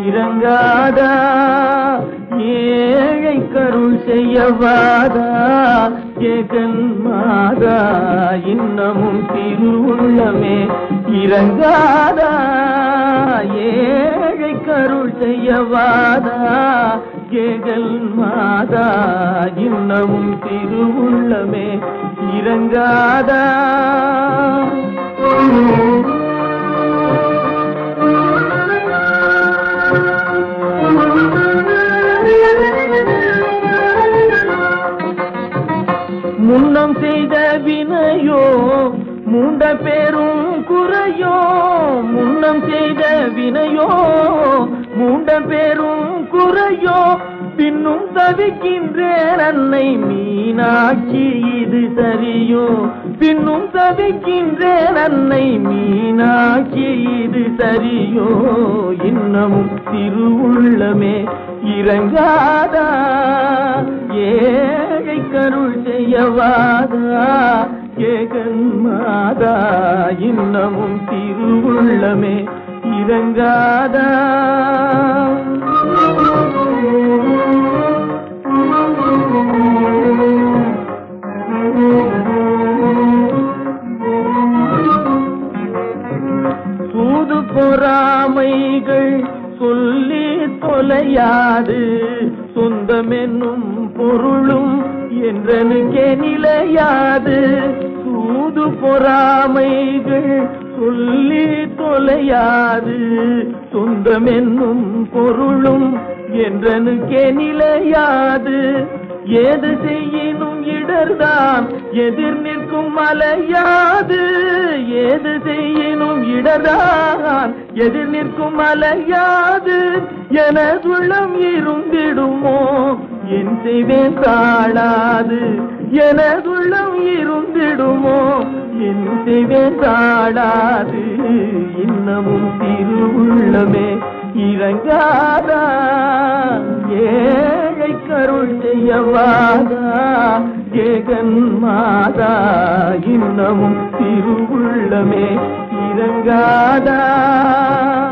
இறங்காதா ஏழை கருள் செய்யவாதா ஜெகன் மாதா இன்னமும் திருவுள்ளமே இறங்காதா ஏழை கருள் செய்யவாதா ஜெகன் மாதா இன்னமும் திருவுள்ளமே இறங்காதா முன்னம் செய்த வினையோ மூண்ட பெரும் குறையோ முன்னம் செய்த வினையோ மூண்ட பெரும் குறையோ பின்னும் தவிக்கின்றேன் அன்னை மீனாட்சி இது சரியோ பின்னும் தவிக்கின்றேன் அன்னை மீனாட்சி இது சரியோ இன்னமும் திருவுள்ளமே இறங்காதா ஏழை கருள் செய்யவாதா ஏகன் மாதா இன்னமும் திருவுள்ளமே இறங்காதா சூது பொறாமைகள் சொல்லி தொலையாது சொந்தமென்னும் பொருளும் என்றனுக்கே நிலையாது சூது பொறாமைகள் சொல்லி தொலையாது சொந்தமென்னும் பொருளும் என்றனுக்கே நிலையாது ஏது செய்யினும் இடர்தான் எதிர் நிற்கும் மலையாது ஏது செய்யினும் இடர்தான் எதிர் நிற்கும் மலையாது எனதுள்ளம் இருந்திடுமோ என் செய்வேன் தாழாது எனதுள்ளம் இருந்திடுமோ என் செய்வேன் தாழாது இன்னமும் திருவுள்ளமே இறங்காதா ஏழை கருள் செய்யவாதா ஏகன் மாதா இன்னமும் திருவுள்ளமே இறங்காதா